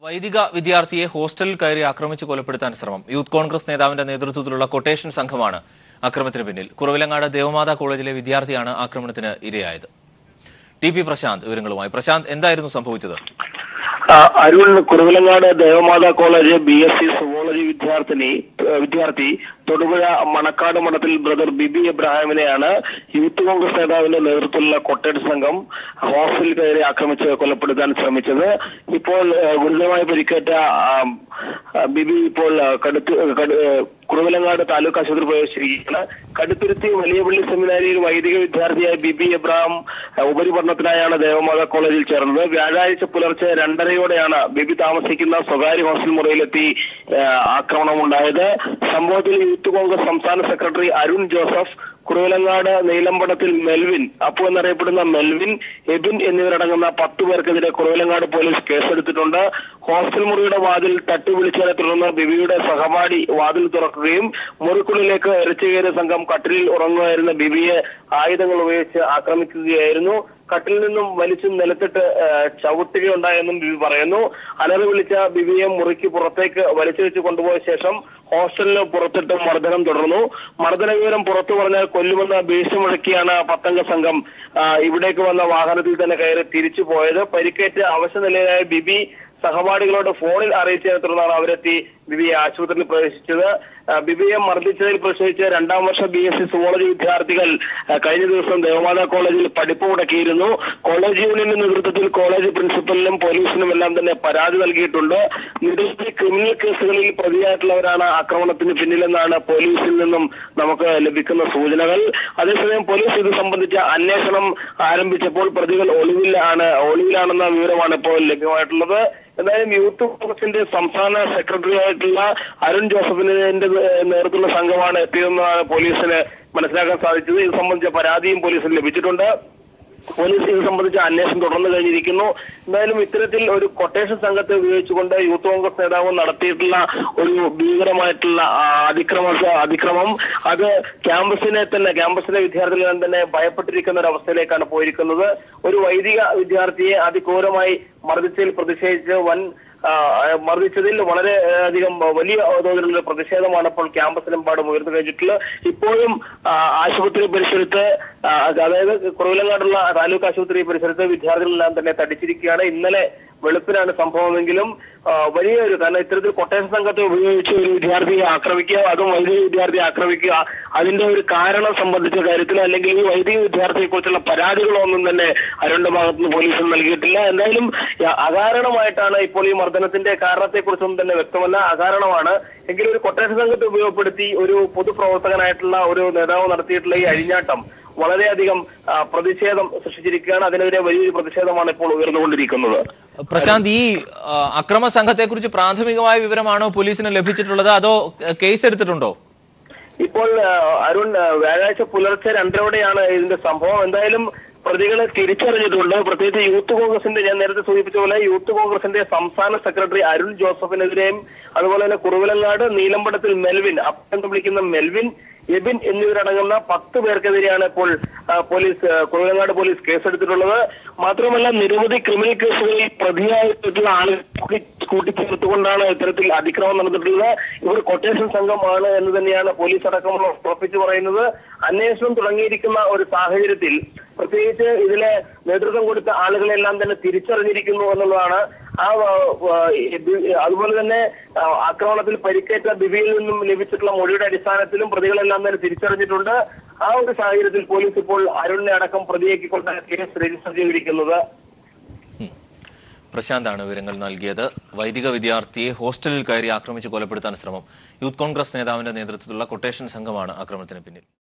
വൈദിക വിദ്യാർത്ഥിയെ ഹോസ്റ്റലിൽ കയറി ആക്രമിച്ച് കൊലപ്പെടുത്താൻ ശ്രമം യൂത്ത് കോൺഗ്രസ് നേതാവിന്റെ നേതൃത്വത്തിലുള്ള കൊട്ടേഷൻ സംഘമാണ് ആക്രമണത്തിന് പിന്നിൽ കുറവിലങ്ങാട് ദേവമാതാ കോളേജിലെ വിദ്യാർത്ഥിയാണ് ആക്രമണത്തിന് ഇരയായത് ടി പി പ്രശാന്ത് വിവരങ്ങളുമായി പ്രശാന്ത് എന്തായിരുന്നു സംഭവിച്ചത് ആ, Arun Kuravilangad Devamatha college B S C zoology വിദ്യാർത്ഥിനി ഏഹ് വിദ്യാർത്ഥി തൊടുപുഴ മണക്കാട് മഠത്തിൽ ബ്രദർ ബിബി എബ്രാഹിമിനെയാണ് യൂത്ത് കോൺഗ്രസ് നേതാവിന്റെ നേതൃത്വത്തിലുള്ള കൊട്ടേഡ് സംഘം ഹോസ്റ്റലിൽ കയറി ആക്രമിച്ച് കൊലപ്പെടുത്താൻ ശ്രമിച്ചത് ഇപ്പോൾ ഏഹ് ഗുരുതരമായി പരിക്കേറ്റ ആ, ആ, ബിബി ഇപ്പോൾ ആ, കടുത്ത് കടു- ഏഹ് കുറുവിലങ്ങാട് താലൂക്ക് ആശുപത്രി പ്രവേശിച്ചിരിക്കുകയാണ് കടുത്തുരുത്തി വലിയപള്ളി സെമിനാരിയിൽ വൈദിക വിദ്യാർത്ഥിയായ ബിബി എബ്രാഹിം ആ, ഉപരിപഠനത്തിനായാണ് ദേവമാതാ കോളേജിൽ ചേർന്നത് വ്യാഴാഴ്ച പുലർച്ചെ രണ്ടരയോടെയാണ് ബിബി താമസിക്കുന്ന സ്വകാര്യ ഹോസ്റ്റൽ മുറിയിലെത്തി ആ, ആക്രമണമുണ്ടായത് സംഭവത്തിൽ യൂത്ത് കോൺഗ്രസ് സംസ്ഥാന സെക്രട്ടറി അരുൺ ജോസഫ് കുറുവിലങ്ങാട് നീലമ്പടത്തിൽ മെൽവിൻ അപ്പു എന്നറിയപ്പെടുന്ന മെൽവിൻ എബിൻ എന്നിവരടങ്ങുന്ന പത്തു പേർക്കെതിരെ കുറുവിലങ്ങാട് പോലീസ് കേസെടുത്തിട്ടുണ്ട് ഹോസ്റ്റൽ മുറിയുടെ വാതിൽ തട്ടി വിളിച്ചതിനെ തുടർന്ന് ബിബിയുടെ സഹപാഠി വാതിൽ തുറക്കുകയും മുറിക്കുള്ളിലേക്ക് എരച്ചു കയറിയ സംഘം കട്ടിലിൽ ഉറങ്ങുമായിരുന്ന ബിബിയെ ആയുധങ്ങൾ ഉപയോഗിച്ച് ആക്രമിക്കുകയായിരുന്നു കട്ടിൽ നിന്നും വലിച്ചു നിലത്തിട്ട് ആ, ചവിട്ടുകയുണ്ടായെന്നും ബിബി പറയുന്നു അലറി വിളിച്ച ബിബിയെ മുറിക്ക് പുറത്തേക്ക് വലിച്ചു വെച്ച് കൊണ്ടുപോയ ശേഷം ഹോസ്റ്റലിന് പുറത്തിട്ട് മർദ്ദനം തുടർന്നു മർദ്ദന വിവരം പുറത്തു പറഞ്ഞാൽ കൊല്ലുമെന്ന ഭീഷണി മുഴക്കിയാണ് പത്തംഗ സംഘം ആ, ഇവിടേക്ക് വന്ന വാഹനത്തിൽ തന്നെ കയറി തിരിച്ചു പോയത് പരിക്കേറ്റ് അവശനിലയിലായ ബിബി സഹപാഠികളോട് ഫോണിൽ അറിയിച്ചതിനെ തുടർന്നാണ് അവരെത്തി ബിബിയെ ആശുപത്രിയിൽ പ്രവേശിച്ചത് ആ, ബിബിയെ മർദ്ദിച്ചതിൽ പ്രതിഷേധിച്ച് രണ്ടാം വർഷ ബി എസ് സി സുവോളജി വിദ്യാർത്ഥികൾ ആ, കഴിഞ്ഞ ദിവസം ദേവമാതാ കോളേജിൽ പഠിപ്പ് മുടക്കിയിരുന്നു കോളേജ് യൂണിയന്റെ നേതൃത്വത്തിൽ കോളേജ് പ്രിൻസിപ്പലിനും പോലീസിനും എല്ലാം തന്നെ പരാതി നൽകിയിട്ടുണ്ട് നിരവധി ക്രിമിനൽ കേസുകളിൽ പ്രതിയായിട്ടുള്ളവരാണ് ആക്രമണത്തിന് പിന്നിലെന്നാണ് പോലീസിൽ നിന്നും നമുക്ക് ലഭിക്കുന്ന സൂചനകൾ അതേസമയം പോലീസ് ഇത് സംബന്ധിച്ച അന്വേഷണം ആരംഭിച്ചപ്പോൾ പ്രതികൾ ഒളിവിലാണ് ഒളിവിലാണെന്ന വിവരമാണ് ഇപ്പോൾ ലഭ്യമായിട്ടുള്ളത് എന്തായാലും യൂത്ത് കോൺഗ്രസിന്റെ സംസ്ഥാന സെക്രട്ടറി ആയിട്ടുള്ള അരുൺ ജോസഫിന്റെ നേതൃത്വത്തിലുള്ള സംഘമാണ് എത്തിയതെന്നാണ് പോലീസിന് മനസ്സിലാക്കാൻ സാധിച്ചത് ഇത് സംബന്ധിച്ച പരാതിയും പോലീസിന് ലഭിച്ചിട്ടുണ്ട് പോലീസ് ഇത് സംബന്ധിച്ച അന്വേഷണം തുടർന്നു കഴിഞ്ഞിരിക്കുന്നു എന്തായാലും ഇത്തരത്തിൽ ഒരു കൊട്ടേഷൻ സംഘത്തെ ഉപയോഗിച്ചുകൊണ്ട് യൂത്ത് കോൺഗ്രസ് നേതാവ് നടത്തിയിട്ടുള്ള ഒരു ഭീകരമായിട്ടുള്ള ആ, അതിക്രമ അതിക്രമം അത് ക്യാമ്പസിനെ തന്നെ ക്യാമ്പസിലെ വിദ്യാർത്ഥികളെ തന്നെ ഭയപ്പെട്ടിരിക്കുന്ന ഒരു അവസ്ഥയിലേക്കാണ് പോയിരിക്കുന്നത് ഒരു വൈദിക വിദ്യാർത്ഥിയെ അതിക്രൂരമായി മർദ്ദിച്ചതിൽ പ്രതിഷേധിച്ച് വൻ ആ, മർദ്ദിച്ചതിൽ വളരെ ആ, അധികം വലിയ തോതിലുള്ള പ്രതിഷേധമാണ് ഇപ്പോൾ ക്യാമ്പസിലെമ്പാടും ഉയർന്നു കഴിഞ്ഞിട്ടുള്ളത് ഇപ്പോഴും ആ, ആശുപത്രി പരിസരത്ത് ആ, അതായത് കുറവിലങ്ങാടുള്ള താലൂക്ക് ആശുപത്രി പരിസരത്ത് വിദ്യാർത്ഥികളെല്ലാം തന്നെ തടിച്ചിരിക്കുകയാണ് ഇന്നലെ വെളുപ്പിനാണ് സംഭവമെങ്കിലും ആ, വലിയൊരു കാരണം ഇത്തരത്തിൽ കൊട്ടേഷൻ സംഘത്തെ ഉപയോഗിച്ച് ഒരു വിദ്യാർത്ഥിയെ ആക്രമിക്കുക അതും വൈദിക വിദ്യാർത്ഥിയെ ആക്രമിക്കുക അതിന്റെ ഒരു കാരണം സംബന്ധിച്ച കാര്യത്തിൽ അല്ലെങ്കിൽ ഈ വൈദിക വിദ്യാർത്ഥിയെ കുറിച്ചുള്ള പരാതികളൊന്നും തന്നെ അരുണിന്റെ ഭാഗത്തുനിന്ന് പോലീസിന് നൽകിയിട്ടില്ല എന്തായാലും യ- അകാരണമായിട്ടാണ് ഇപ്പോൾ ഈ മർദ്ദനത്തിന്റെ കാരണത്തെക്കുറിച്ചൊന്നും തന്നെ വ്യക്തമല്ല അകാരണമാണ് എങ്കിലും ഒരു കൊട്ടേഷൻ സംഘത്തെ ഉപയോഗപ്പെടുത്തി ഒരു പൊതുപ്രവർത്തകനായിട്ടുള്ള ഒരു നേതാവ് നടത്തിയിട്ടുള്ള ഈ അഴിഞ്ഞാട്ടം വളരെയധികം ആ, പ്രതിഷേധം സൃഷ്ടിച്ചിരിക്കുകയാണ് അതിനെതിരെ വലിയൊരു പ്രതിഷേധമാണ് ഇപ്പോൾ ഉയർന്നുകൊണ്ടിരിക്കുന്നത് പ്രശാന്ത് ഈ ആ, അക്രമ സംഘത്തെക്കുറിച്ച് പ്രാഥമികമായ വിവരമാണോ പോലീസിന് ലഭിച്ചിട്ടുള്ളത് അതോ ആ, കേസ് എടുത്തിട്ടുണ്ടോ ഇപ്പോൾ ആ, അരുൺ ആ, വ്യാഴാഴ്ച പുലർച്ചെ രണ്ടരയോടെയാണ് ഇതിന്റെ സംഭവം എന്തായാലും പ്രതികളെ തിരിച്ചറിഞ്ഞിട്ടുണ്ട് പ്രത്യേകിച്ച് യൂത്ത് കോൺഗ്രസിന്റെ ഞാൻ നേരത്തെ സൂചിപ്പിച്ച പോലെ യൂത്ത് കോൺഗ്രസിന്റെ സംസ്ഥാന സെക്രട്ടറി അരുൺ ജോസഫിനെതിരെയും അതുപോലെ തന്നെ കുറുവിലങ്ങാട് നീലമ്പടത്തിൽ മെൽവിൻ അപ്പം വിളിക്കുന്ന മെൽവിൻ എബിൻ എന്നിവരടങ്ങുന്ന പത്ത് പേർക്കെതിരെയാണ് ഇപ്പോൾ ആ, പോലീസ് ആ, കുറുവിലങ്ങാട് പോലീസ് കേസെടുത്തിട്ടുള്ളത് മാത്രമല്ല നിരവധി ക്രിമിനൽ കേസുകളിൽ പ്രതിയായിട്ടുള്ള ആളുകൾ കൂടി കൂട്ടിച്ചേർത്തുകൊണ്ടാണ് ഇത്തരത്തിൽ അതിക്രമം നടന്നിട്ടുള്ളത് ഇവർ കൊട്ടേഷൻ സംഘമാണ് എന്ന് തന്നെയാണ് പോലീസ് അടക്കമുള്ള ഉറപ്പിച്ചു പറയുന്നത് അന്വേഷണം തുടങ്ങിയിരിക്കുന്ന ഒരു സാഹചര്യത്തിൽ പ്രത്യേകിച്ച് ഇതിലെ നേതൃത്വം കൊടുത്ത ആളുകളെല്ലാം തന്നെ തിരിച്ചറിഞ്ഞിരിക്കുന്നു എന്നുള്ളതാണ് ആ ആ, ആ, ഇത് അതുപോലെ തന്നെ ആ, ആക്രമണത്തിൽ പരിക്കേറ്റ ബിബിയിൽ നിന്നും ലഭിച്ചിട്ടുള്ള മൊഴിയുടെ അടിസ്ഥാനത്തിലും പ്രതികളെല്ലാം തന്നെ തിരിച്ചറിഞ്ഞിട്ടുണ്ട് ആ ഒരു സാഹചര്യത്തിൽ പോലീസ് ഇപ്പോൾ അരുണിനെ അടക്കം പ്രതിയാക്കിക്കൊണ്ട് കേസ് രജിസ്റ്റർ ചെയ്തിരിക്കുന്നത് പ്രശാന്താണ് വിവരങ്ങൾ നൽകിയത് വൈദിക വിദ്യാർത്ഥിയെ ഹോസ്റ്റലിൽ കയറി ആക്രമിച്ച് കൊലപ്പെടുത്താൻ ശ്രമം യൂത്ത് കോൺഗ്രസ് നേതാവിന്റെ നേതൃത്വത്തിലുള്ള കൊട്ടേഷൻ സംഘമാണ് ആക്രമണത്തിന് പിന്നിൽ